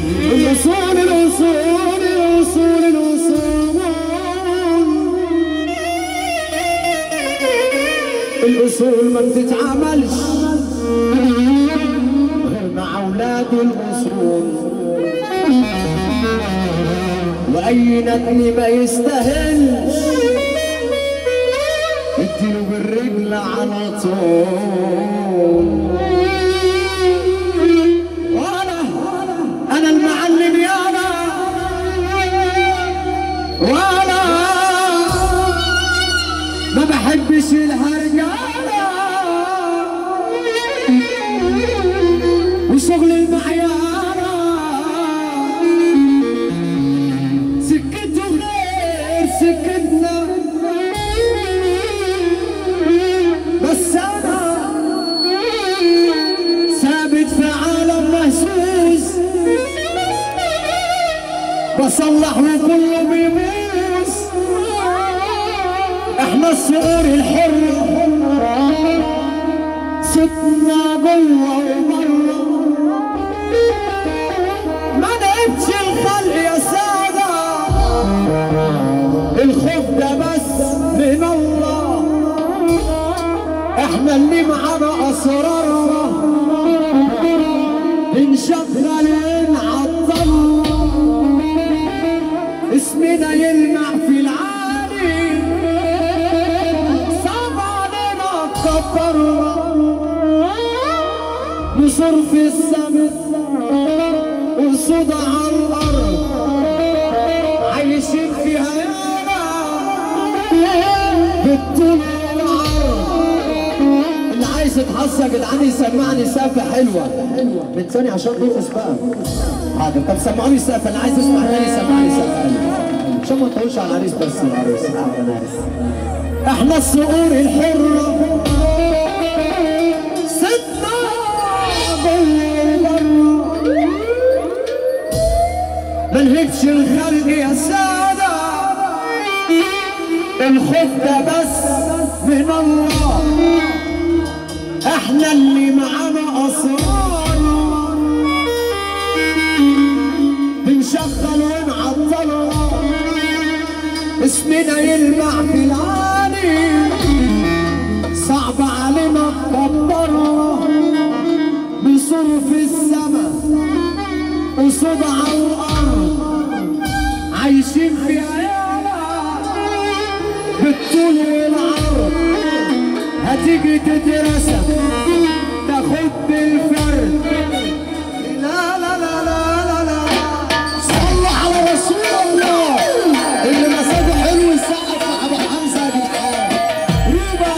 الأصول الأصول الأصول الأصول الأصول ما بتتعاملش غير مع أولاد الأصول وأي ندم ما يستاهلش اديله بالرجل على طول وانا انا المعلم يانا وانا ما بحبش الهرجانة وشغل المعيانة سكته غير سكتنا بس انا ثابت في عالم مهزوز بصلح وكله بيبوس احنا الصقور الحر ستنا جوه وبره ما نقبش الخلق يا ساده الخوف ده بس من الله احنا اللي معانا اسرارنا بنشغل نعطل اسمنا يلمع في العالي صعب علينا كبرنا نصر في السماء وصدى على الارض عايشين فيها يانا بالطول والعرض اللي عايز يتحصى يا جدعان يسمعني سقفه حلوه من ثاني عشان نرقص بقى حاضر طب سمعوني سقفه اللي عايز يسمع تاني سمعني سقفه حلوه عشان ما تقولش على العريس بس العريس احنا الصقور الحره ستنا جوه وبره منهجش الخلق يا سادة الخوف ده بس من الله احنا اللي معانا اسرار بنشغل ونعطل اسمنا يلمع في العالي صعب علينا نكبرها بصور في السماء وصوب على الارض عايشين في عيالة بالطول والعرض هتيجي تدرسها تاخد بالفرد لا لا لا لا لا لا صلوا على رسول الله اللي مساجه حلو يسقف مع ابو حمزه يا جدعان روبا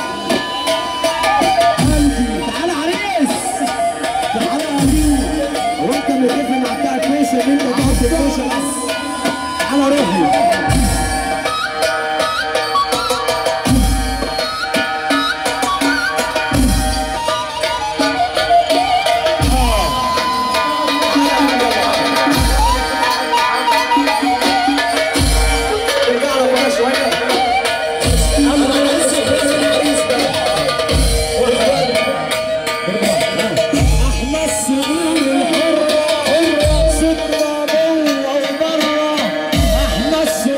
قلبي تعالى عريس تعالى يا امين هو انت متفق مع بتاع الكوشه ان انت تقعد في الكوشه بس تعالى روحي ارجع له ورا شويه احنا السرور الحرة حرة ستنا جوه وبره احنا السرور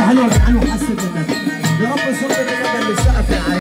حلوه يا جدعان وحسن بالنبي يا رب صلي بالنبي اللي سقف العين